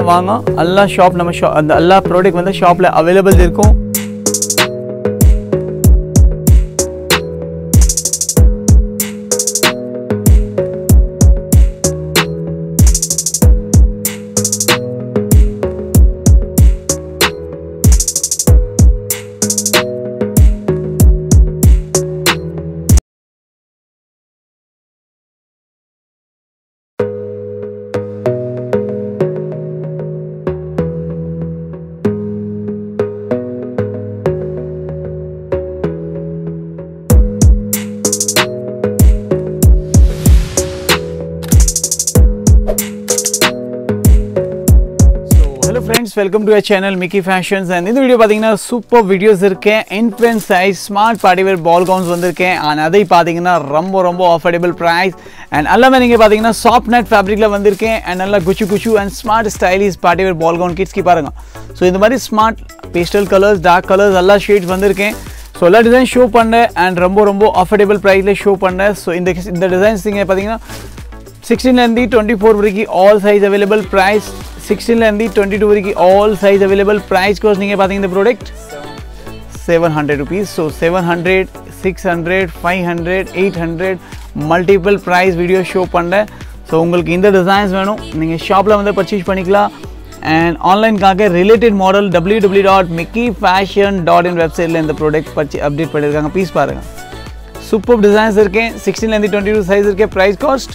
வாங்க எல்லா ஷாப் நம்ம ஷா அந்த எல்லா ப்ராடக்ட் வந்து ஷாப்பில் அவைலபிள் இருக்கும் so hello friends welcome to channel Mikki Fashions and இந்த வீடியோ பார்த்தீங்கன்னா சூப்பர் வீடியோஸ் இருக்கேன் infants size smart partywear ball gowns வந்திருக்கேன் அண்ட் அதை பார்த்தீங்கன்னா ரொம்ப ரொம்ப அஃபோர்டபுள் ப்ரைஸ் அண்ட் எல்லாமே நீங்கள் பார்த்தீங்கன்னா சாஃப்ட் நெட் ஃபேப்ரிக்கில் வந்திருக்கேன் அண்ட் நல்லா குச்சு குச்சு and smart stylish partywear ball gown கிட்ஸ்க்கு பாருங்க ஸோ இந்த மாதிரி smart pastel colours dark colours எல்லா ஷேட்ஸ் வந்திருக்கேன் ஸோ எல்லா டிசைன் ஷோ பண்ணேன் அண்ட் ரொம்ப ரொம்ப அஃபோர்டபுள் ப்ரைஸில் ஷோ பண்ணேன் ஸோ இந்த இந்த டிசைன்ஸ் நீங்கள் பார்த்தீங்கன்னா சிக்ஸ்டீன்லேருந்து டுவெண்ட்டி ஃபோர் வரைக்கும் ஆல் சைஸ் அவைலபிள் ப்ரைஸ் சிக்ஸ்டீன்லேருந்து டுவெண்ட்டி டூ வரைக்கும் all size available price goes நீங்கள் பார்த்தீங்க இந்த product seven hundred rupees so seven hundred six hundred five hundred eight hundred multiple price video show பண்ணேன் ஸோ உங்களுக்கு இந்த டிசைன்ஸ் வேணும் நீங்கள் ஷாப்பில் வந்து பர்ச்சேஸ் பண்ணிக்கலாம் அண்ட் ஆன்லைனுக்காக related model W W dot Mikki fashion dot in வெப்சைட்டில் இந்த ப்ராடக்ட் பர்ச்சே அப்டேட் பண்ணியிருக்காங்க ப்ளீஸ் பாருங்கள் சூப்பர் டிசைன்ஸ் இருக்கேன் சிக்ஸ்டீன்லேருந்து டுவெண்ட்டி டூ சைஸ் இருக்கேன் price cost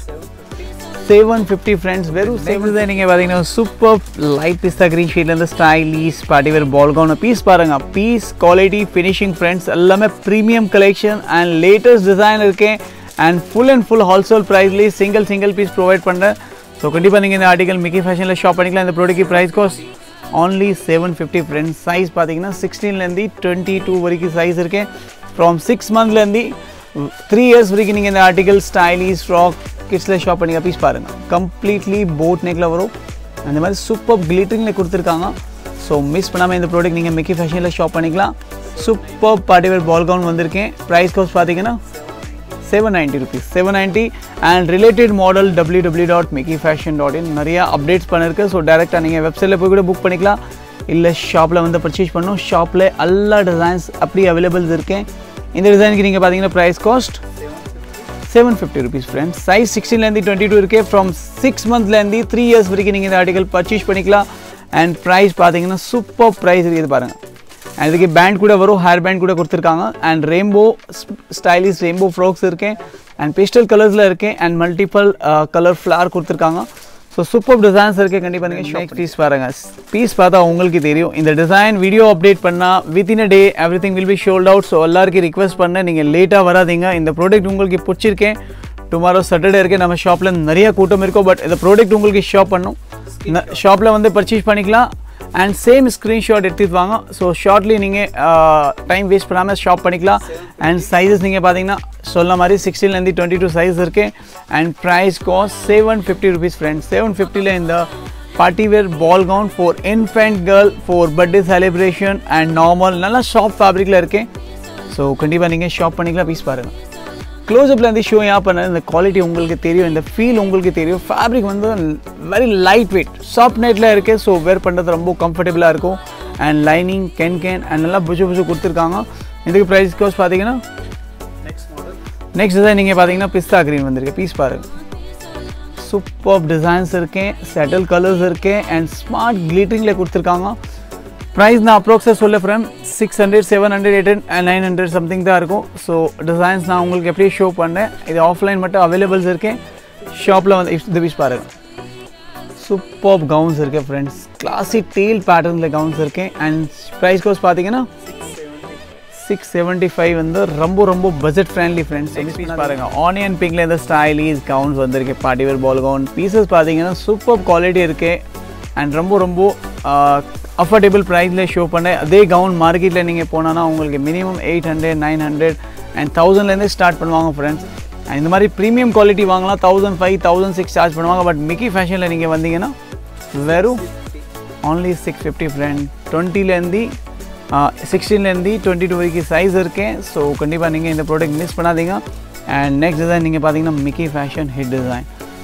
seven fifty friends வெறும் செவன் தான் நீங்கள் பார்த்தீங்கன்னா சூப்பர் லைட் பிஸ்தா க்ரீன் ஷேட்லேருந்து stylish partywear ball gown piece பாருங்கள் பீஸ் குவாலிட்டி ஃபினிஷிங் ஃப்ரெண்ட்ஸ் எல்லாமே premium collection and latest design இருக்கேன் and full and full wholesale ப்ரைஸ்லேயே சிங்கிள் சிங்கிள் பீஸ் ப்ரொவைட் பண்ணுறேன் ஸோ கண்டிப்பாக நீங்கள் இந்த ஆர்டிகல் மிக்கி ஃபேஷனில் ஷாப் பண்ணிக்கலாம் இந்த product price cost only seven fifty friends size பார்த்தீங்கன்னா சிக்ஸ்டீன்லேருந்து டுவெண்ட்டி டூ வரைக்கும் சைஸ் இருக்கேன் ஃப்ரம் சிக்ஸ் மந்த்லேருந்து த்ரீ இயர்ஸ் வரைக்கும் நீங்கள் இந்த ஆர்டிகல் ஸ்டைலிஷ் ஃப்ராக் கிட்ஸில் ஷாப் பண்ணிங்க பீஸ் பாருங்கள் கம்ப்ளீட்லி போட் நெக்கில் வரும் அந்த மாதிரி சூப்பர் கிளிட்டரிங்கில் கொடுத்துருக்காங்க ஸோ மிஸ் பண்ணாமல் இந்த ப்ராடக்ட் நீங்கள் மிக்கி ஃபேஷனில் ஷாப் பண்ணிக்கலாம் சூப்பர் பார்ட்டிவேர் பால் கவுன் வந்திருக்கேன் ப்ரைஸ் காஸ்ட் பார்த்தீங்கன்னா seven ninety rupees seven ninety and related model W W dot Mikki fashion dot in நிறையா அப்டேட்ஸ் பண்ணிருக்கு ஸோ டேரெக்டாக நீங்கள் வெப்சைட்டில் போய் கூட புக் பண்ணிக்கலாம் இல்லை ஷாப்பில் வந்து பர்ச்சேஸ் பண்ணணும் ஷாப்பில் எல்லா டிசைன்ஸ் அப்படி அவைலபிள்ஸ் இருக்கேன் இந்த டிசைனுக்கு நீங்கள் பார்த்தீங்கன்னா price cost seven fifty rupees friends size சிக்ஸ்டீன்லேருந்து டுவெண்ட்டி டூ இருக்கே ஃப்ரம் சிக்ஸ் மந்த்லேருந்து த்ரீ இயர்ஸ் வரைக்கும் நீங்கள் இந்த ஆர்டிகல் பர்ச்சேஸ் பண்ணிக்கலாம் அண்ட் ப்ரைஸ் பார்த்தீங்கன்னா சூப்பர் ப்ரைஸ் இருக்குது பாருங்கள் அண்ட் இதுக்கு பேண்ட் கூட வரும் ஹேர் பேண்ட் கூட கொடுத்துருக்காங்க and rainbow stylish rainbow frocks இருக்கேன் அண்ட் பேஸ்டல் கலர்ஸில் இருக்கேன் அண்ட் மல்டிபிள் கலர் ஃப்ளார் கொடுத்துருக்காங்க ஸோ சூப்பர் டிசைன்ஸ் இருக்குது கண்டிப்பாக நீங்கள் ஷாப் பீஸ் பாருங்கள் பீஸ் பார்த்தா உங்களுக்கு தெரியும் இந்த டிசைன் வீடியோ அப்டேட் பண்ணால் within a day everything will be sold out so எல்லாருக்கும் ரிக்வெஸ்ட் பண்ண நீங்கள் லேட்டாக வராதீங்க இந்த ப்ராடக்ட் உங்களுக்கு பிடிச்சிருக்கேன் டுமாரோ சாட்டர்டே இருக்கேன் நம்ம ஷாப்பில் நிறைய கூட்டம் இருக்கும் பட் இந்த ப்ராடக்ட் உங்களுக்கு ஷாப் பண்ணும் ஷாப்பில் வந்து பர்ச்சேஸ் பண்ணிக்கலாம் அண்ட் சேம் ஸ்க்ரீன்ஷாட் எடுத்துட்டு வாங்க ஸோ ஷார்ட்லி நீங்கள் டைம் வேஸ்ட் பண்ணாமல் ஷாப் பண்ணிக்கலாம் அண்ட் சைஸஸ் நீங்கள் பார்த்தீங்கன்னா சொன்ன மாதிரி சிக்ஸ்டீன்லேருந்து டுவெண்ட்டி டூ சைஸ் இருக்கு and price cost seven fifty rupees friends seven ஃபிஃப்டியில் இந்த partywear ball gown for infant girl for birthday celebration and normal நல்லா ஷாப் ஃபேப்ரிக்கில் இருக்கேன் ஸோ கண்டிப்பாக நீங்கள் ஷாப் பண்ணிக்கலாம் பீஸ் பாருங்கள் க்ளோஸ்அப்பில் வந்து ஷோ ஏன் பண்ண இந்த குவாலிட்டி உங்களுக்கு தெரியும் இந்த ஃபீல் உங்களுக்கு தெரியும் ஃபேப்ரிக் வந்து வெரி லைட் வெயிட் சாஃப்ட் நைட்டில் இருக்குது ஸோ வேர் பண்ணுறது ரொம்ப கம்ஃபர்டபுளாக இருக்கும் and lining can can and நல்லா புஜு புஜு கொடுத்துருக்காங்க இதுக்கு ப்ரைஸ் கோஸ் பார்த்தீங்கன்னா நெக்ஸ்ட் டிசைன் நீங்கள் பார்த்தீங்கன்னா பிஸ்தா க்ரீன் வந்திருக்கு பீஸ் பாருங்கள் சூப்பர் டிசைன்ஸ் இருக்கேன் செட்டில் கலர்ஸ் இருக்கேன் அண்ட் ஸ்மார்ட் கிளிட்டரிங்கில் கொடுத்துருக்காங்க ப்ரைஸ் நான் அப்ராக்ஸாக சொல்ல friend six hundred seven hundred eight and nine hundred something தான் இருக்கும் ஸோ டிசைன்ஸ் நான் உங்களுக்கு எப்படியே ஷோ பண்ணேன் இது ஆஃப்லைன் மட்டும் அவைலபிள்ஸ் இருக்கேன் ஷாப்பில் வந்து இந்த பீஸ் பாருங்கள் சூப்பர் கவுன்ஸ் இருக்கேன் ஃப்ரெண்ட்ஸ் கிளாசிக் டீல் பேட்டர்னில் கவுன்ஸ் இருக்கேன் அண்ட் ப்ரைஸ் கோஸ் பார்த்தீங்கன்னா சிக்ஸ் செவன்ட்டி ஃபைவ் வந்து ரொம்ப ரொம்ப பட்ஜெட் ஃப்ரெண்ட்லி ஃப்ரெண்ட்ஸ் பீஸ் பாருங்கள் ஆனியன் பிங்க்ல இந்த ஸ்டைலிஸ் கவுன்ஸ் வந்திருக்கு பார்ட்டிவேர் பால் கவுன் பீசஸ் பார்த்தீங்கன்னா சூப்பர் குவாலிட்டி இருக்கு அண்ட் ரொம்ப ரொம்ப அஃபோர்டபுள் ப்ரைஸில் ஷோ பண்ணேன் அதே கவுன் மார்க்கெட்டில் நீங்கள் போனோன்னா உங்களுக்கு minimum eight hundred nine hundred and தௌசண்ட்லேருந்தே ஸ்டார்ட் பண்ணுவாங்க ஃப்ரெண்ட்ஸ் இந்த மாதிரி ப்ரீமியம் குவாலிட்டி வாங்கலாம் thousand five thousand six charge பண்ணுவாங்க பட் மிக்கி ஃபேஷனில் நீங்கள் வந்தீங்கன்னா வெறும் only சிக்ஸ் ஃபிஃப்டி ஃப்ரெண்ட் டுவெண்ட்டிலேருந்து சிக்ஸ்டீன்லேருந்து டுவெண்ட்டி டூ வரைக்கும் சைஸ் இருக்கேன் ஸோ கண்டிப்பாக நீங்கள் இந்த ப்ராடக்ட் மிஸ் பண்ணாதீங்க அண்ட் நெக்ஸ்ட் டிசைன் நீங்கள் பார்த்தீங்கன்னா Mikki fashion hit design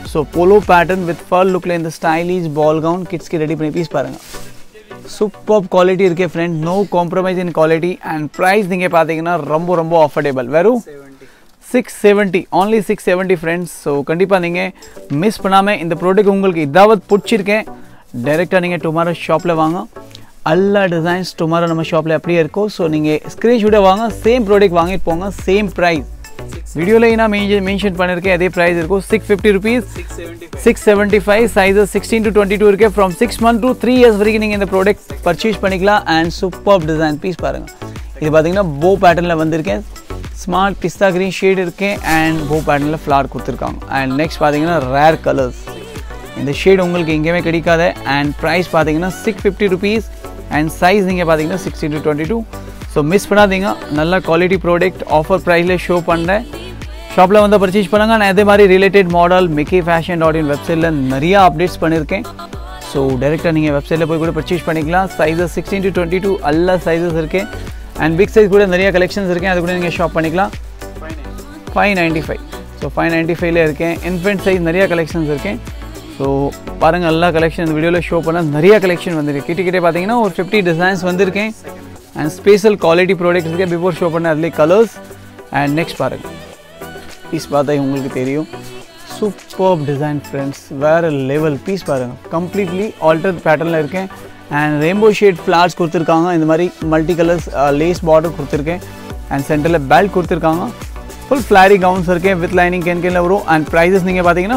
so polo pattern with fur லுக்கில் இந்த ஸ்டைலிஷ் பால் கவுன் கிட்ஸ்க்கு ரெடி பண்ணி பீஸ் பாருங்கள் சூப்பர் குவாலிட்டி இருக்கே friend no compromise in quality and price நீங்கள் பார்த்தீங்கன்னா ரொம்ப ரொம்ப அஃபோர்டபுள் வெறும் six seventy only six seventy friends so கண்டிப்பாக நீங்கள் மிஸ் பண்ணாமல் இந்த ப்ராடக்ட் உங்களுக்கு இதாவது பிடிச்சிருக்கேன் டைரெக்டாக நீங்கள் டுமாரோ ஷாப்பில் வாங்க எல்லா டிசைன்ஸ் டுமாரோ நம்ம ஷாப்பில் அப்படியே இருக்கும் ஸோ நீங்கள் ஸ்க்ரீன்ஷூட்டை வாங்க சேம் ப்ராடக்ட் வாங்கிட்டு போங்க சேம் ப்ரைஸ் வீடியோவில் நான் மென்ஷன் மென்ஷன் பண்ணியிருக்கேன் அதே ப்ரைஸ் இருக்கும் six fifty rupees six seventy five sizes sixteen to twenty two இருக்கு from six month to three years வரைக்கும் நீங்கள் இந்த ப்ராடக்ட் பர்ச்சேஸ் பண்ணிக்கலாம் அண்ட் சூப்பர் டிசைன் பீஸ் பாருங்கள் இது பார்த்தீங்கன்னா போ பேட்டர்னில் வந்திருக்கேன் ஸ்மார்ட் பிஸ்தா கிரீன் ஷேட் இருக்கேன் அண்ட் போ பேட்டர்னில் ஃப்ளார் கொடுத்துருக்காங்க அண்ட் நெக்ஸ்ட் பார்த்தீங்கன்னா ரேர் கலர்ஸ் இந்த ஷேட் உங்களுக்கு எங்கேயுமே கிடைக்காது அண்ட் ப்ரைஸ் பார்த்தீங்கன்னா six fifty rupees and size நீங்கள் பார்த்தீங்கன்னா sixteen to twenty two so miss பண்ணாதீங்க நல்ல குவாலிட்டி ப்ராடக்ட் ஆஃபர் ப்ரைஸில் ஷோ பண்ணுறேன் ஷாப்பில் வந்து பர்ச்சேஸ் பண்ணுங்க நான் அதே மாதிரி related model Mikki fashion dot in வெப்சைட்டில் நிறையா அப்டேட்ஸ் பண்ணியிருக்கேன் ஸோ டேரெக்டாக நீங்கள் வெப்சைட்டில் போய் கூட பர்ச்சேஸ் பண்ணிக்கலாம் sizes sixteen to twenty two எல்லா சைஸஸ் இருக்கேன் அண்ட் பிக் சைஸ் கூட நிறைய கலெக்ஷன்ஸ் இருக்கேன் அது கூட நீங்கள் ஷாப் பண்ணிக்கலாம் five ninety five so five ninety ஃபைவ்ல இருக்கேன் இன்ஃபென்ட் சைஸ் நிறைய கலெக்ஷன்ஸ் இருக்கேன் ஸோ பாருங்கள் எல்லா கலெக்ஷன் இந்த வீடியோவில் ஷோ பண்ண நிறைய கலெக்ஷன் வந்திருக்கு கிட்ட கிட்டே பார்த்தீங்கன்னா ஒரு ஃபிஃப்டி டிசைன்ஸ் வந்திருக்கேன் அண்ட் ஸ்பெஷல் குவாலிட்டி ப்ராடக்ட்ஸ் இருக்கேன் பிஃபோர் ஷோ பண்ண அதுலேயே கலர்ஸ் அண்ட் நெக்ஸ்ட் பாருங்கள் பீஸ் பார்த்தா உங்களுக்கு தெரியும் சூப்பர் டிசைன் ஃப்ரெண்ட்ஸ் வேறு லெவல் பீஸ் பாருங்கள் கம்ப்ளீட்லி ஆல்டர் பேட்டர்னில் இருக்கேன் அண்ட் ரெயின்போ ஷேட் ஃப்ளார்ஸ் கொடுத்துருக்காங்க இந்த மாதிரி மல்டி கலர்ஸ் லேஸ் பார்டர் கொடுத்துருக்கேன் அண்ட் சென்டரில் பெல்ட் கொடுத்துருக்காங்க ஃபுல் ஃப்ளாரி கவுன்ஸ் இருக்கேன் வித் லைனிங் கேன் கேனில் வரும் அண்ட் ப்ரைஸஸ் நீங்கள் பார்த்தீங்கன்னா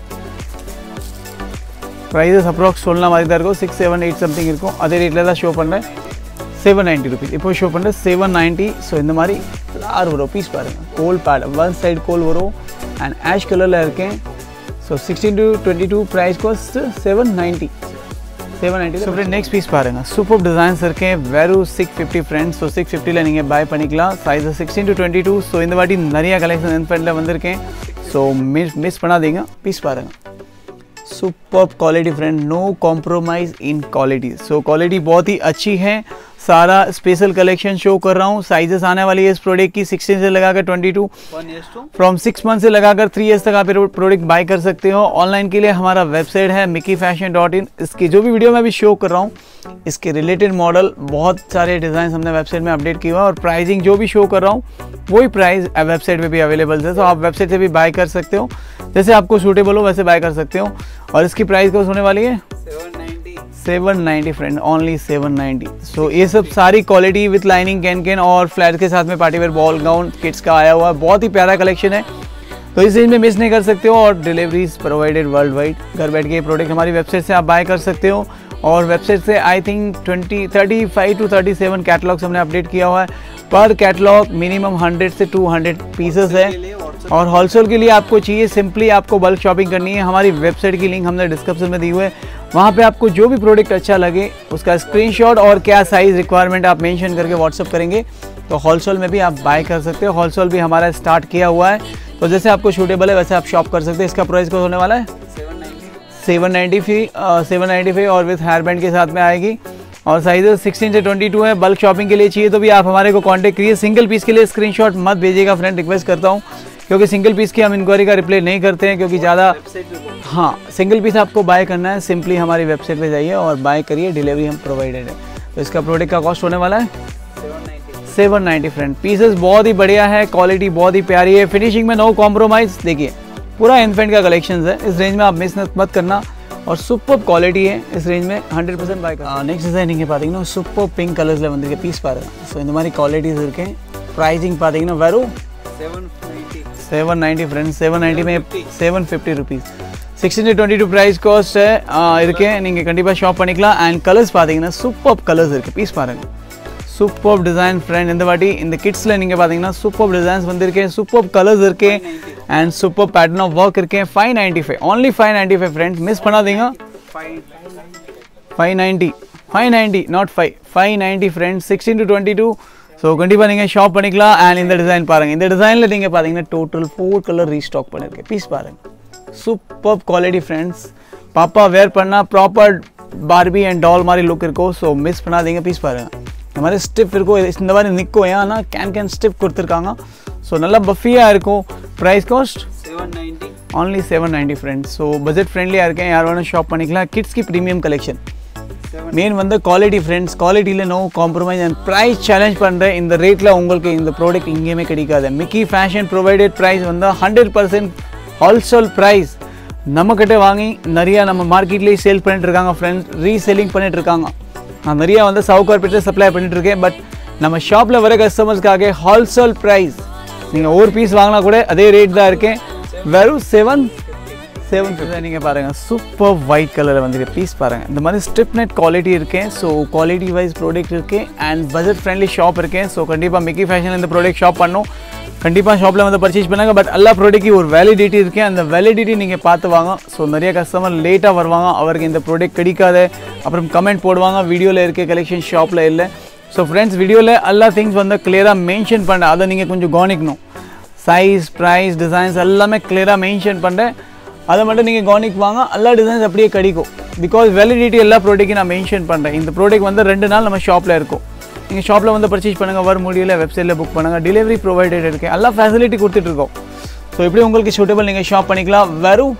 ப்ரைஸஸ் அப்ராக்ஸ் சொன்ன மாதிரி தான் இருக்கும் சிக்ஸ் செவன் எயிட் சம்திங் இருக்கும் அதே ரேட்டில் தான் ஷோ பண்ணுறேன் செவன் நைன்ட்டி ருபீஸ் இப்போ ஷோ பண்ணுறேன் செவன் நைன்ட்டி ஸோ இந்த மாதிரி ஃப்ளார் வரும் பீஸ் பாருங்கள் கோல் பேட் ஒன் சைடு கோல் வரும் அண்ட் ஆஷ் கலரில் இருக்கேன் so sixteen to twenty two price cost seven ninety seven ninety so next piece பாருங்கள் சூப்பர் டிசைன்ஸ் இருக்கேன் வெறும் six fifty friends so six ஃபிஃப்டியில் நீங்கள் பை பண்ணிக்கலாம் size sixteen to twenty two so இந்த வாட்டி நிறைய கலெக்ஷன் இன்ஃபென்ட்டில் வந்திருக்கேன் ஸோ மிஸ் மிஸ் பண்ணாதீங்க பீஸ் பாருங்கள் super quality friend no compromise in quality so quality बहुत ही अच्छी है सारा स्पेशल कलेक्शन शो कर रहा हूँ साइजेस आने वाली है इस प्रोडक्ट की 16 से लगाकर 22 फ्रॉम सिक्स मंथ से लगाकर थ्री इयर्स तक आप ये प्रोडक्ट बाय कर सकते हो ऑनलाइन के लिए हमारा वेबसाइट है मिकी फैशन डॉट इन इसकी जो भी वीडियो मैं अभी शो कर रहा हूँ इसके रिलेटेड मॉडल बहुत सारे डिज़ाइन हमने वेबसाइट में अपडेट किया हुआ है और प्राइसिंग जो भी शो कर रहा हूँ वही प्राइस वेबसाइट पे भी अवेलेबल है तो आप वेबसाइट से भी बाय कर सकते हो जैसे आपको सूटेबल हो वैसे बाय कर सकते हो और इसकी प्राइस कौन होने वाली है seven ninety friend only seven ninety so ये सब सारी quality with lining can can और फ्लैट के साथ में party wear ball gown kids का आया हुआ है बहुत ही प्यारा कलेक्शन है तो इस रेंज में मिस नहीं कर सकते हो और डिलीवरीज प्रोवाइडेड वर्ल्ड वाइड घर बैठ के ये प्रोडक्ट हमारी वेबसाइट से आप बाय कर सकते हो और वेबसाइट से I think twenty thirty five to thirty seven catalogues हमने अपडेट किया हुआ है पर कैटलॉग मिनिमम हंड्रेड से टू हंड्रेड पीसेस है और होलसेल के लिए आपको चाहिए सिंपली आपको बल्क शॉपिंग करनी है हमारी वेबसाइट की लिंक हमने डिस्क्रिप्शन में दी हुई है वहाँ पे आपको जो भी प्रोडक्ट अच्छा लगे उसका स्क्रीनशॉट और क्या साइज़ रिक्वायरमेंट आप मेंशन करके व्हाट्सअप करेंगे तो होलसेल में भी आप बाय कर सकते हो होलसेल भी हमारा स्टार्ट किया हुआ है तो जैसे आपको शूटेबल है वैसे आप शॉप कर सकते हैं इसका प्राइस क्या होने वाला है seven ninety five seven ninety five और विथ हेयर बैंड के साथ में आएगी और साइज सिक्सटीन से ट्वेंटी टू है बल्क शॉपिंग के लिए चाहिए तो भी आप हमारे को कांटेक्ट करिए सिंगल पीस के लिए स्क्रीनशॉट मत भेजिएगा फ्रेंड रिक्वेस्ट करता हूँ क्योंकि सिंगल पीस की हम इंक्वायरी का रिप्लाई नहीं करते हैं क्योंकि ज़्यादा हाँ सिंगल पीस आपको बाय करना है सिंपली हमारी वेबसाइट पे जाइए और बाय करिए डिलीवरी हम प्रोवाइडेड है तो इसका प्रोडक्ट का कॉस्ट होने वाला है सेवन नाइन्टी फ्रेंड पीसेस बहुत ही बढ़िया है क्वालिटी बहुत ही प्यारी है फिनिशिंग में नो कॉम्प्रोमाइज़ देखिए पूरा इन्फेंट का कलेक्शन है इस रेंज में आप मिस मत करना और சூப்பர் குவாலிட்டி இஸ் ரேஞ்ச் மே ஹண்ட்ரட் பர்சன்ட் பாய் நெக்ஸ்ட் டிசைன் நீங்கள் பார்த்தீங்கன்னா சூப்பர் பிங்க் கலர்ஸில் வந்திருக்க பீஸ் பாருங்கள் ஸோ இந்த மாதிரி குவாலிட்டிஸ் இருக்கேன் ப்ரைஸிங் பார்த்தீங்கன்னா வெறும் seven ninety friends seven ninety में seven fifty rupees sixteen twenty two price cost இருக்கு நீங்கள் கண்டிப்பாக ஷாப் பண்ணிக்கலாம் அண்ட் கலர்ஸ் பார்த்தீங்கன்னா சூப்பர் கலர்ஸ் இருக்குது பீஸ் பாருங்கள் சூப்பர் டிசைன் ஃப்ரெண்ட் இந்த வாட்டி இந்த கிட்ஸில் நீங்கள் பார்த்தீங்கன்னா சூப்பர் டிசைன்ஸ் வந்திருக்கேன் சூப்பர் கலர்ஸ் இருக்கு and super pattern of work இருக்கேன் five ninety five only five ninety five friends miss பண்ணாதீங்க five ninety five ninety not five five ninety friends sixteen to twenty two so கண்டிப்பாக நீங்கள் shop பண்ணிக்கலாம் and இந்த design பாருங்கள் இந்த டிசைனில் நீங்கள் பார்த்தீங்கன்னா டோட்டல் ஃபோர் கலர் ரீஸ்டாக் பண்ணியிருக்கேன் பீஸ் பாருங்கள் சூப்பர் குவாலிட்டி ஃப்ரெண்ட்ஸ் பாப்பா வேர் பண்ணால் ப்ராப்பர் பார்பி அண்ட் டால் மாதிரி லுக் இருக்கும் ஸோ மிஸ் பண்ணாதீங்க பீஸ் பாருங்கள் இந்த மாதிரி ஸ்டிப் இருக்கும் இந்த மாதிரி நிற்கும் ஏன்னா கேன் கேன் ஸ்டிப் கொடுத்துருக்காங்க ஸோ நல்லா பஃபியாக இருக்கும் price cost only seven ninety friends so budget ஃப்ரெண்ட்லியாக இருக்கேன் யார் வேணும் ஷாப் பண்ணிக்கலாம் கிட்ஸ்க்கு ப்ரீமியம் கலெக்ஷன் மெயின் வந்து குவாலிட்டி ஃப்ரெண்ட்ஸ் குவாலிட்டியில் no compromise and price challenge பண்ணுறேன் இந்த ரேட்டில் உங்களுக்கு இந்த ப்ராடக்ட் எங்கேயுமே கிடைக்காது மிக்கி ஃபேஷன் ப்ரொவைடட் ப்ரைஸ் வந்து ஹண்ட்ரட் பர்சன்ட் ஹோல்சேல் ப்ரைஸ் நம்மக்கிட்ட வாங்கி நிறையா நம்ம மார்க்கெட்லேயே சேல் பண்ணிட்டு இருக்காங்க ஃப்ரெண்ட்ஸ் ரீசெல்லிங் பண்ணிட்டு இருக்காங்க நான் நிறையா வந்து சவுகார் பெற்று சப்ளை பண்ணிட்டு இருக்கேன் பட் நம்ம ஷாப்பில் வர கஸ்டமர்ஸ்க்காக ஹோல்சேல் ப்ரைஸ் நீங்கள் ஒரு பீஸ் வாங்கினா கூட அதே ரேட் தான் இருக்கேன் வெறும் செவன் செவன் நீங்கள் பாருங்கள் சூப்பர் ஒயிட் கலரில் வந்துருக்கு பீஸ் பாருங்கள் இந்த மாதிரி ஸ்ட்ரிப் நெட் குவாலிட்டி இருக்கேன் ஸோ குவாலிட்டி வைஸ் ப்ராடக்ட் இருக்கேன் அண்ட் பட்ஜெட் ஃப்ரெண்ட்லி ஷாப் இருக்கேன் ஸோ கண்டிப்பாக மிக்கி ஃபேஷன் இந்த ப்ராடக்ட் ஷாப் பண்ணும் கண்டிப்பாக ஷாப்பில் வந்து பர்ச்சேஸ் பண்ணாங்க பட் எல்லா ப்ராடக்ட்க்கு ஒரு வேலிடிட்டி இருக்கேன் அந்த வேலிடிட்டி நீங்கள் பார்த்து வாங்க ஸோ நிறைய கஸ்டமர் லேட்டாக வருவாங்க அவருக்கு இந்த ப்ராடக்ட் கிடைக்காது அப்புறம் கமெண்ட் போடுவாங்க வீடியோவில் இருக்க கலெக்ஷன் ஷாப்பில் இல்லை ஸோ ஃப்ரெண்ட்ஸ் வீடியோவில் எல்லா திங்ஸ் வந்து கிளியராக மென்ஷன் பண்ண அதை நீங்கள் கொஞ்சம் கவனிக்கணும் சைஸ் ப்ரைஸ் டிசைன்ஸ் எல்லாமே கிளியராக மென்ஷன் பண்ணுறேன் அதை மட்டும் நீங்கள் கவனிக்கு வாங்க எல்லா டிசைன்ஸ் அப்படியே கிடைக்கும் பிகாஸ் வேலிடிட்டி எல்லா ப்ராடக்ட்டும் நான் மென்ஷன் பண்ணுறேன் இந்த ப்ராடக்ட் வந்து ரெண்டு நாள் நம்ம ஷாப்பில் இருக்கும் நீங்கள் ஷாப்பில் வந்து பர்ச்சேஸ் பண்ணுங்கள் வர முடியல வெப்சைட்டில் புக் பண்ணுங்கள் டெலிவரி ப்ரொவைடட் இருக்குது எல்லா ஃபெசிலிட்டி கொடுத்துட்ருக்கோம் ஸோ எப்படி உங்களுக்கு சூட்டபிள் நீங்கள் ஷாப் பண்ணிக்கலாம் வெறும்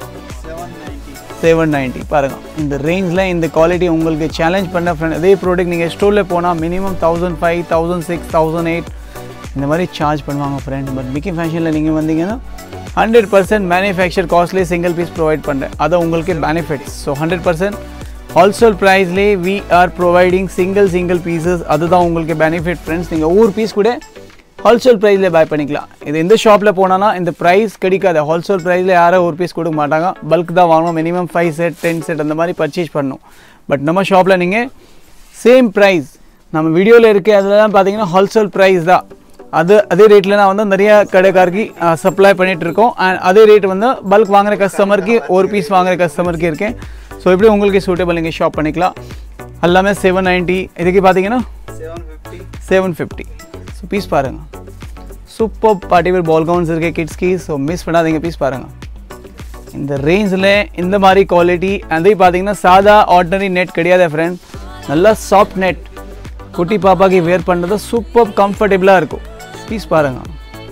செவன் நைன்ட்டி பாருங்கள் இந்த ரேஞ்சில் இந்த குவாலிட்டி உங்களுக்கு சேலஞ்ச் பண்ண ஃப்ரெண்ட் அதே ப்ராடக்ட் நீங்கள் ஸ்டோரில் போனால் minimum thousand five thousand six thousand eight இந்த மாதிரி சார்ஜ் பண்ணுவாங்க ஃப்ரெண்ட் பட் மிக்கி ஃபேஷனில் நீங்கள் வந்தீங்கன்னா ஹண்ட்ரட் பர்சன்ட் மேனுஃபேக்சர் காஸ்ட்லேயே சிங்கிள் பீஸ் ப்ரொவைட் பண்ணுறேன் அது உங்களுக்கு benefits so hundred percent wholesale ப்ரைஸ்லேயே we are providing single single pieces அதுதான் உங்களுக்கு பெனிஃபிட் ஃப்ரெண்ட்ஸ் நீங்கள் ஒவ்வொரு பீஸ் கூட ஹோல்சேல் ப்ரைஸில் பை பண்ணிக்கலாம் இது எந்த ஷாப்பில் போனான்னா இந்த ப்ரைஸ் கிடைக்காது ஹோல்சேல் ப்ரைஸில் யாரும் ஒரு பீஸ் கொடுக்க மாட்டாங்க பல்க் தான் வாங்கணும் minimum five set ten set அந்த மாதிரி பர்ச்சேஸ் பண்ணணும் பட் நம்ம ஷாப்பில் நீங்கள் சேம் ப்ரைஸ் நம்ம வீடியோவில் இருக்க அதெல்லாம் பார்த்தீங்கன்னா ஹோல்சேல் ப்ரைஸ் தான் அது அதே ரேட்டில் நான் வந்து நிறைய கடைக்காரருக்கு சப்ளை பண்ணிட்டு இருக்கோம் அண்ட் அதே ரேட் வந்து பல்க் வாங்குற கஸ்டமருக்கு ஒரு பீஸ் வாங்குற கஸ்டமருக்கு இருக்கேன் ஸோ எப்படி உங்களுக்கு சூட்டபிள் நீங்கள் ஷாப் பண்ணிக்கலாம் எல்லாமே செவன் நைன்ட்டி இதுக்கு பார்த்தீங்கன்னா செவன் ஃபிஃப்டி ஸோ பீஸ் பாருங்கள் சூப்பர் பார்ட்டிவேர் பால் கவுன்ஸ் இருக்கு கிட்ஸ்க்கு ஸோ மிஸ் பண்ணாதீங்க பீஸ் பாருங்கள் இந்த ரேஞ்சில் இந்த மாதிரி குவாலிட்டி அதே பார்த்தீங்கன்னா சாதா ஆர்டினரி நெட் கிடையாது ஃப்ரெண்ட் நல்லா சாஃப்ட் நெட் குட்டி பாப்பாக்கு வேர் பண்ணுறது சூப்பர் கம்ஃபர்டபுளாக இருக்கும் பீஸ் பாருங்கள்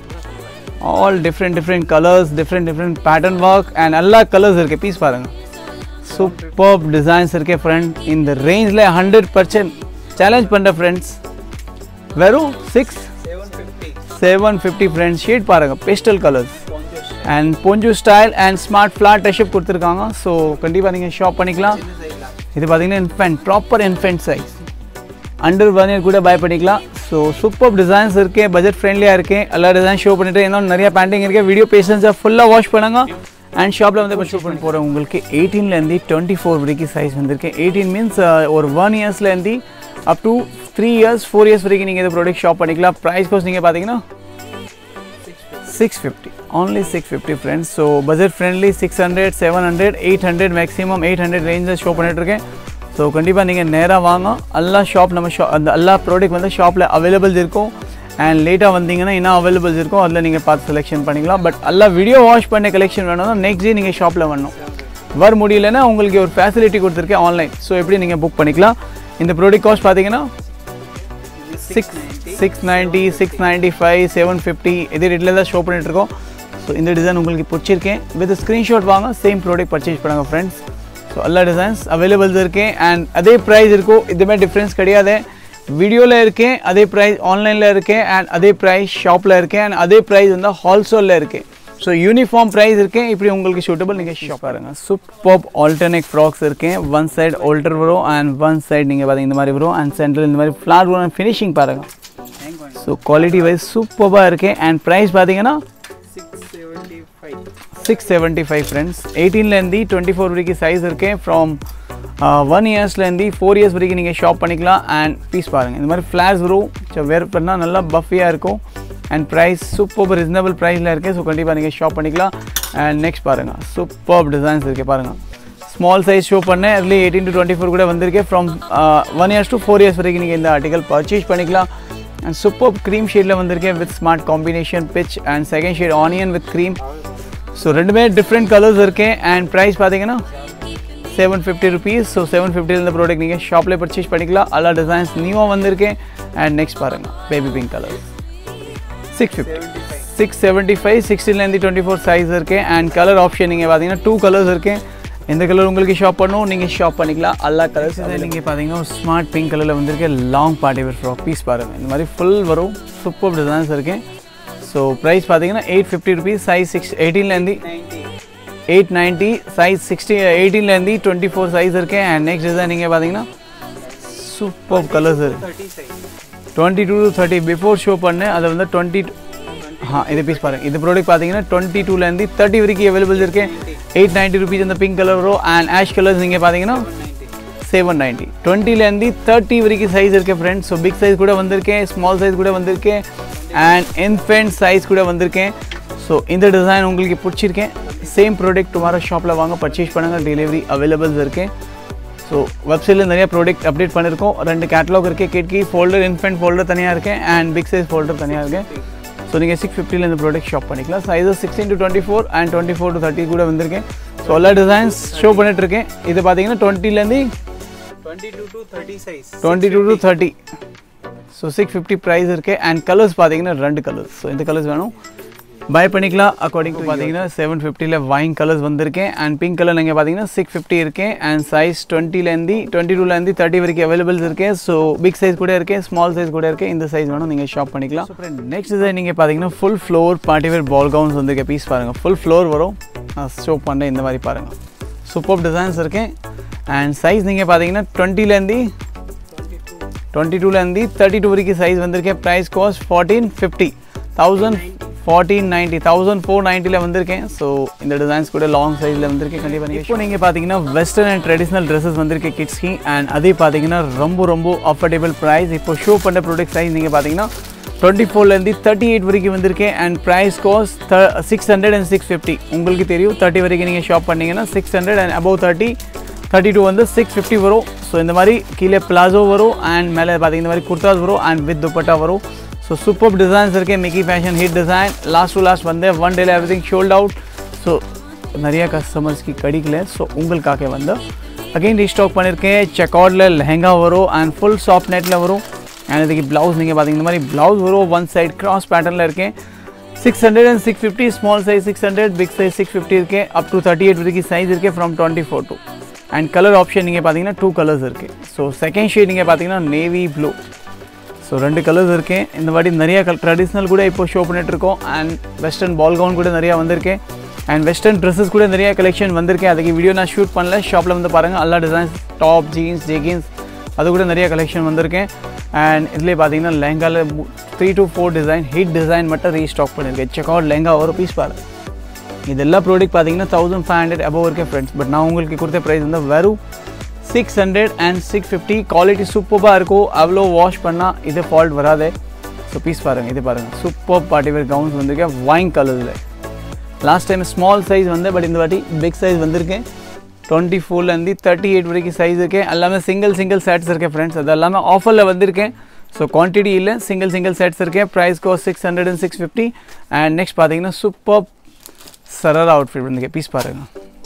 all different different colours different different pattern work and எல்லா கலர்ஸ் இருக்குது பீஸ் பாருங்கள் சூப்பர் டிசைன்ஸ் இருக்கே ஃப்ரெண்ட் இந்த ரேஞ்சில் ஹண்ட்ரட் பர்சன்ட் சேலஞ்ச் பண்ணுற ஃப்ரெண்ட்ஸ் வெறும் six seven fifty friends sheet பாருங்கள் பேஸ்டல் கலர்ஸ் அண்ட் பொஞ்சு ஸ்டைல் அண்ட் ஸ்மார்ட் ஃப்ளாட் டஷப் கொடுத்துருக்காங்க ஸோ கண்டிப்பாக நீங்கள் ஷாப் பண்ணிக்கலாம் இது பார்த்தீங்கன்னா infant proper infant size under one year கூட பை பண்ணிக்கலாம் ஸோ சூப்பர் டிசைன்ஸ் இருக்கு பட்ஜெட் ஃப்ரெண்ட்லியாக இருக்கு எல்லா டிசைன் ஷோ பண்ணிட்டு இன்னும் நிறைய பேண்டிங் இருக்கு வீடியோ பேஷன்ஸாக ஃபுல்லாக வாஷ் பண்ணுங்க அண்ட் ஷாப்பில் வந்து ஷோ பண்ணி போகிறேன் உங்களுக்கு எயிட்டீன்லேருந்து டுவெண்ட்டி ஃபோர் வரைக்கும் சைஸ் வந்திருக்கு எயிட்டீன் மீன்ஸ் ஒரு ஒன் இயர்ஸ்லேருந்து up to three years four years வரைக்கும் நீங்கள் இந்த ப்ராடக்ட் ஷாப் பண்ணிக்கலாம் ப்ரைஸ் கோஸ் நீங்கள் பார்த்தீங்கன்னா six fifty only six fifty friends so budget friendly six hundred seven hundred eight hundred maximum eight hundred ரேஞ்சில் show பண்ணிட்டுருக்கேன் ஸோ கண்டிப்பாக நீங்கள் நேராக வாங்க எல்லா ஷாப் நம்ம ஷா அந்த எல்லா ப்ராடக்ட் வந்து ஷாப்பில் அவைலபிள்ஸ் இருக்கும் அண்ட் லேட்டாக வந்தீங்கன்னா என்ன அவைலபிள்ஸ் இருக்கும் அதில் நீங்கள் பார்த்து செலெக்ஷன் பண்ணிக்கலாம் பட் எல்லா வீடியோ வாஷ் பண்ண கலெக்ஷன் வேணும்னா நெக்ஸ்ட் டே நீங்கள் ஷாப்பில் வரணும் வர முடியலன்னா உங்களுக்கு ஒரு ஃபெசிலிட்டி கொடுத்துருக்கேன் ஆன்லைன் ஸோ எப்படி நீங்கள் புக் பண்ணிக்கலாம் இந்த ப்ராடக்ட் காஸ்ட் பார்த்தீங்கன்னா six six ninety six ninety five seven fifty இதே ரேட்டில் தான் ஷோ பண்ணிட்டுருக்கோம் ஸோ இந்த டிசைன் உங்களுக்கு பிடிச்சிருக்கேன் வித் ஸ்க்ரீன்ஷாட் வாங்க சேம் ப்ராடக்ட் பர்ச்சேஸ் பண்ணுங்கள் ஃப்ரெண்ட்ஸ் ஸோ எல்லா டிசைன்ஸ் அவைலபிள்ஸ் இருக்கேன் அண்ட் அதே ப்ரைஸ் இருக்கும் இதுமே டிஃப்ரென்ஸ் கிடையாது வீடியோவில் இருக்கேன் அதே ப்ரைஸ் ஆன்லைனில் இருக்கேன் அண்ட் அதே ப்ரைஸ் ஷாப்பில் இருக்கேன் அண்ட் அதே ப்ரைஸ் வந்து ஹால்சோலில் இருக்கேன் ஸோ யூனிஃபார்ம் ப்ரைஸ் இருக்கேன் இப்படி உங்களுக்கு சூட்டபிள் நீங்கள் ஷாப் பாருங்க சூப்பர் ஆல்டர்னேட் ஃப்ராக்ஸ் இருக்கேன் ஒன் சைடு ஆல்டர் வரும் அண்ட் ஒன் சைடு நீங்கள் பார்த்தீங்க இந்த மாதிரி வரும் அண்ட் சென்டர் இந்த மாதிரி ஃப்ளார் வரும் அண்ட் ஃபினிஷிங் பாருங்கள் ஸோ குவாலிட்டி வைஸ் சூப்பராக இருக்கேன் அண்ட் ப்ரைஸ் பார்த்தீங்கன்னா சிக்ஸ் செவன்ட்டி ஃபைவ் ஃப்ரெண்ட்ஸ் எயிட்டீன்லேருந்து டுவெண்ட்டி ஃபோர் வரைக்கும் சைஸ் இருக்கேன் ஃப்ரம் ஒன் இயர்ஸ்லேருந்து ஃபோர் இயர்ஸ் வரைக்கும் நீங்கள் ஷாப் பண்ணிக்கலாம் அண்ட் பீஸ் பாருங்கள் இந்த மாதிரி ஃப்ளாஷ் வரும் ஸோ வேர் பண்ணால் நல்லா பஃபியாக இருக்கும் அண்ட் ப்ரைஸ் சூப்பர் ரீசனபிள் ப்ரைஸில் இருக்குது ஸோ கண்டிப்பாக நீங்கள் ஷாப் பண்ணிக்கலாம் அண்ட் நெக்ஸ்ட் பாருங்கள் சூப்பர் டிசைன்ஸ் இருக்குது பாருங்கள் ஸ்மால் சைஸ் ஷோ பண்ணேன் அதுலேயே எயிட்டீன் டு டுவெண்ட்டி ஃபோர் கூட வந்திருக்கு from one years to four years வரைக்கும் நீங்கள் இந்த ஆர்டிகல் பர்ச்சேஸ் பண்ணிக்கலாம் அண்ட் சூப்பர் க்ரீம் ஷேடில் வந்திருக்கேன் with smart combination peach and second shade onion with cream so ரெண்டுமே டிஃப்ரெண்ட் கலர்ஸ் இருக்கேன் அண்ட் ப்ரைஸ் பார்த்தீங்கன்னா seven fifty rupees so seven ஃபிஃப்டியில் இந்த ப்ராடக்ட் நீங்கள் ஷாப்லேயே பர்ச்சேஸ் பண்ணிக்கலாம் எல்லா டிசைன்ஸ் நியூவாக வந்திருக்கேன் அண்ட் நெக்ஸ்ட் பாருங்கள் baby pink colour six fifty six seventy five சிக்ஸ்டீன்லேருந்து டுவெண்ட்டி ஃபோர் சைஸ் இருக்கு அண்ட் கலர் ஆப்ஷன் நீங்கள் பார்த்தீங்கன்னா டூ கலர்ஸ் இருக்கு எந்த கலர் உங்களுக்கு ஷாப் பண்ணணும் நீங்கள் ஷாப் பண்ணிக்கலாம் எல்லா கலர்ஸ் நீங்கள் பார்த்தீங்கன்னா ஸ்மார்ட் பிங்க் கலரில் வந்திருக்கு long party wear frock piece பாருங்கள் இந்த மாதிரி ஃபுல் வரும் சூப்பர் டிசைன்ஸ் இருக்கு ஸோ ப்ரைஸ் பார்த்தீங்கன்னா eight fifty rupees size six எயிட்டீன்லேருந்து எயிட் நைன்ட்டி சைஸ் சிக்ஸ்டி எயிட்டீன்லேருந்து டுவெண்ட்டி ஃபோர் சைஸ் இருக்கு அண்ட் நெக்ஸ்ட் டிசைன் நீங்கள் பார்த்தீங்கன்னா சூப்பர் கலர்ஸ் இருக்கு twenty two to thirty before show பண்ணேன் அதை வந்து டுவெண்ட்டி ஆ இது பீஸ் பாருங்க இது ப்ராடக்ட் பார்த்தீங்கன்னா டுவெண்ட்டி டூலேருந்து தேர்ட்டி வரைக்கும் அவைலபிள் இருக்கு எயிட் நைன்ட்டி ருபீஸ் இந்த பிங்க் கலர் வரும் அண்ட் ஆஷ் கலர்ஸ் நீங்கள் பார்த்தீங்கன்னா செவன் நைன்ட்டி டுவெண்ட்டிலேருந்து தேர்ட்டி வரைக்கும் சைஸ் இருக்குது ஃப்ரெண்ட்ஸ் ஸோ பிக் சைஸ் கூட வந்திருக்கேன் ஸ்மால் சைஸ் கூட வந்திருக்கேன் அண்ட் இன்ஃபென்ட் சைஸ் கூட வந்திருக்கேன் ஸோ இந்த டிசைன் உங்களுக்கு பிடிச்சிருக்கேன் சேம் ப்ராடக்ட் டுமாரோ ஷாப்பில் வாங்க பர்ச்சேஸ் பண்ணுங்கள் டெலிவரி அவைலபிள்ஸ் இருக்குது ஸோ வெப்சைட்டில் நிறைய ப்ராடக்ட் அப்டேட் பண்ணியிருக்கோம் ரெண்டு கேட்டலாக் இருக்குது கிட்கி ஃபோல்டர் இன்ஃபென்ட் ஃபோல்டர் தனியாக இருக்கேன் அண்ட் பிக் சைஸ் ஃபோல்டர் தனியாக இருக்குது ஸோ நீங்கள் சிக்ஸ் ஃபிஃப்டியில் இந்த ப்ராடக்ட் ஷாப் பண்ணிக்கலாம் sizes sixteen to twenty four and twenty four to thirty கூட வந்திருக்கேன் ஸோ எல்லா டிசைன்ஸ் ஷோ பண்ணிட்டு இருக்கேன் இது பார்த்தீங்கன்னா டுவெண்ட்டிலேருந்து 22 to 30 size. Twenty two to thirty so six fifty price இருக்குது அண்ட் கலர்ஸ் பார்த்தீங்கன்னா ரெண்டு கலர்ஸ் ஸோ இந்த கலர்ஸ் வேணும் பை பண்ணிக்கலாம் அக்கார்டிங் டு பார்த்தீங்கன்னா செவன் ஃபிஃப்டியில் வைன் கலர்ஸ் வந்திருக்கேன் அண்ட் பிங்க் கலர் நீங்கள் பார்த்தீங்கன்னா சிக்ஸ் ஃபிஃப்டி இருக்கேன் அண்ட் சைஸ் டுவெண்ட்டிலேருந்து டுவெண்ட்டி டூலேருந்து தேர்ட்டி வரைக்கும் அவைலபிள்ஸ் இருக்கேன் ஸோ பிக் சைஸ் கூட இருக்கேன் ஸ்மால் சைஸ் கூட இருக்கேன் இந்த சைஸ் வேணும் நீங்கள் ஷாப் பண்ணிக்கலாம் நெக்ஸ்ட் டிசைன் நீங்கள் பார்த்தீங்கன்னா full floor partywear ball gowns வந்திருக்க பீஸ் பாருங்கள் ஃபுல் ஃப்ளோர் வரும் நான் ஷோ பண்ணுறேன் இந்த மாதிரி பாருங்கள் சூப்பர் டிசைன்ஸ் இருக்கேன் அண்ட் சைஸ் நீங்கள் பார்த்தீங்கன்னா டுவெண்ட்டிலேருந்து டுவெண்ட்டி டூலேருந்து தேர்ட்டி டூ வரைக்கும் சைஸ் வந்திருக்கேன் price cost fourteen fifty thousand fourteen ninety thousand four நைன்ட்டியில் வந்திருக்கேன் ஸோ இந்த டிசைன்ஸ் கூட லாங் சைஸில் வந்திருக்கேன் கண்டிப்பாக நீங்கள் இப்போ நீங்கள் பார்த்தீங்கன்னா வெஸ்டர்ன் அண்ட் ட்ரெடிஷ்னல் ட்ரெஸ்ஸஸ் வந்திருக்கு கிட்ஸ்க்கு அண்ட் அதே பார்த்தீங்கன்னா ரொம்ப ரொம்ப அஃபோர்டபுள் ப்ரைஸ் இப்போ ஷோ பண்ண ப்ராடக்ட் சைஸ் நீங்கள் பார்த்தீங்கன்னா டுவெண்ட்டி ஃபோர்லேருந்து தேர்ட்டி எயிட் வரைக்கும் வந்திருக்கேன் and price cost six hundred and six fifty உங்களுக்கு தெரியும் தேர்ட்டி வரைக்கும் நீங்கள் ஷாப் பண்ணீங்கன்னா six hundred and above thirty thirty two வந்து சிக்ஸ் ஃபிஃப்டி வரும் ஸோ இந்த மாதிரி கீழே பிளாசோ வரும் அண்ட் மேலே பார்த்தீங்கன்னா இந்த மாதிரி குர்தாஸ் வரும் அண்ட் வித் துப்பட்டா வரும் ஸோ சூப்பர் டிசைன்ஸ் இருக்கு Mickey fashion hit design last to last வந்து ஒன் டேல everything sold out so நிறைய கஸ்டமர்ஸ்க்கு கிடைக்கல ஸோ உங்களுக்காக வந்து அகைன் ரீஸ்டாக் பண்ணியிருக்கேன் செக் அவுட்டில் லெஹங்கா வரும் அண்ட் ஃபுல் சாஃப்ட் நெட்டில் வரும் அண்ட் இதுக்கு ப்ளவுஸ் நீங்கள் பார்த்தீங்க இந்த மாதிரி ப்ளவுஸ் வரும் ஒன் சைட் கிராஸ் பேட்டர்னில் இருக்கேன் six hundred and six fifty small size six hundred big size six fifty இருக்கு அப் டு தேர்ட்டி எயிட் வரைக்கும் சைஸ் இருக்கு from twenty four to and colour option நீங்கள் பார்த்தீங்கன்னா டூ கலர்ஸ் இருக்குது so second shade நீங்கள் பார்த்தீங்கன்னா நேவி ப்ளூ ஸோ ரெண்டு colours இருக்கு இந்த வாட்டி நிறைய கல் ட்ரெடிஷ்னல் கூட இப்போ ஷோ பண்ணிட்டு இருக்கோம் அண்ட் வெஸ்டர்ன் பால் கவுன் கூட நிறையா வந்திருக்கேன் அண்ட் வெஸ்டர்ன் ட்ரெஸ்ஸஸ் கூட நிறைய கலெக்ஷன் வந்திருக்கேன் அதுக்கு வீடியோ நான் ஷூட் பண்ணல ஷாப்பில் வந்து பாருங்கள் எல்லா டிசைன்ஸ் டாப் ஜீன்ஸ் ஜெகின்ஸ் அது கூட நிறைய கலெக்ஷன் வந்திருக்கேன் அண்ட் இதுலேயே பார்த்தீங்கன்னா லெஹங்காவில் three to four design hit design மட்டும் ரீஸ்டாக் பண்ணியிருக்கேன் செக் அவுட் லெஹங்கா ஒரு பீஸ் பாரு இதெல்லாம் ப்ராடக்ட் பார்த்தீங்கன்னா தௌசண்ட் ஃபைவ் ஹண்ட்ரட் அபவ் இருக்கேன் ஃப்ரெண்ட்ஸ் பட் நான் உங்களுக்கு கொடுத்த ப்ரைஸ் வந்து வெறும் six hundred and six fifty quality சூப்பராக இருக்கும் அவ்வளோ வாஷ் பண்ணால் இது ஃபால்ட் வராது ஸோ பீஸ் பாருங்கள் இது பாருங்கள் சூப்பர் பார்ட்டிவேர் கவுன்ஸ் வந்திருக்கேன் வைன் கலரில் லாஸ்ட் டைம் ஸ்மால் சைஸ் வந்து பட் இந்த வாட்டி பிக் சைஸ் வந்திருக்கேன் டுவெண்ட்டி ஃபோர்லேருந்து தேர்ட்டி எயிட் வரைக்கும் சைஸ் இருக்கேன் எல்லாமே சிங்கிள் சிங்கிள் செட்ஸ் இருக்கேன் ஃப்ரெண்ட்ஸ் அது எல்லாமே ஆஃபரில் வந்திருக்கேன் ஸோ குவான்டிட்டி இல்லை சிங்கிள் சிங்கிள் செட்ஸ் இருக்கேன் price goes six hundred and six fifty and next பார்த்தீங்கன்னா சூப்பர் சரரா அவுட்ஃபிட் வந்து பீஸ் பாருங்கள்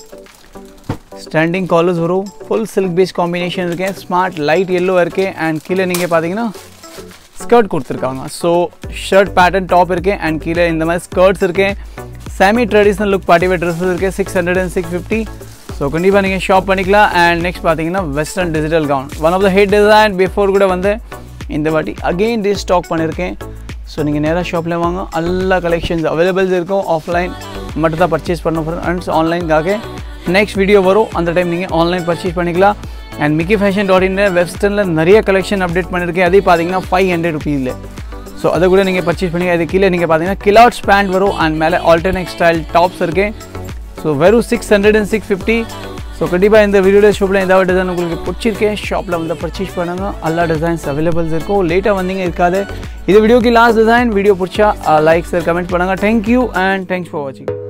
ஸ்டாண்டிங் காலர்ஸ் வரும் ஃபுல் சில்க் பேஸ் காம்பினேஷன் இருக்கேன் ஸ்மார்ட் லைட் எல்லோ இருக்கு அண்ட் கீழே நீங்கள் பார்த்தீங்கன்னா ஸ்கர்ட் கொடுத்துருக்காங்க ஸோ ஷர்ட் பேட்டர்ன் டாப் இருக்கு அண்ட் கீழே இந்த மாதிரி ஸ்கர்ட்ஸ் இருக்கு semi traditional look partywear dresses இருக்கு six hundred and six fifty so கண்டிப்பாக நீங்கள் ஷாப் பண்ணிக்கலாம் அண்ட் நெக்ஸ்ட் பார்த்தீங்கன்னா western digital gown one of the hit design before கூட வந்து இந்த வாட்டி அகெயின் ரீஸ்டாக் பண்ணியிருக்கேன் ஸோ நீங்கள் நேராக ஷாப்பில் வாங்க எல்லா கலெக்ஷன்ஸ் அவைலபிள்ஸ் இருக்கும் ஆஃப்லைன் மட்டும் தான் பர்ச்சேஸ் பண்ண ஃப்ரெண்ட்ஸ் ஆன்லைனுக்காக நெக்ஸ்ட் வீடியோ வரும் அந்த டைம் நீங்கள் ஆன்லைன் பர்ச்சேஸ் பண்ணிக்கலாம் and Mickey fashion dot in வெஸ்டர்னில் நிறைய கலெக்ஷன் அப்டேட் பண்ணியிருக்கேன் அதே பார்த்தீங்கன்னா ஃபைவ் ஹண்ட்ரட் ருபீஸில் ஸோ அதை கூட நீங்கள் பர்ச்சேஸ் பண்ணி அது கீழே நீங்கள் பார்த்தீங்கன்னா கிலாட்ஸ் பேண்ட் வரும் அண்ட் மேலே ஆல்டர்னேட் ஸ்டைல் டாப்ஸ் இருக்கு ஸோ வெறும் six hundred and six fifty so கண்டிப்பாக இந்த வீடியோ ஷாப்பில் ஏதாவது டிசைன் உங்களுக்கு பிடிச்சிருக்கேன் ஷாப்பில் வந்து பர்ச்சேஸ் பண்ணுங்க எல்லா டிசைன்ஸ் அவைலபிள்ஸ் இருக்கும் லேட்டாக வந்தீங்க இருக்காது இது வீடியோக்கு லாஸ்ட் டிசைன் வீடியோ பிடிச்சா லைக் சார் கமெண்ட் பண்ணுங்கள் தேங்க்யூ அண்ட் தேங்க்ஸ் ஃபார் வாட்சிங்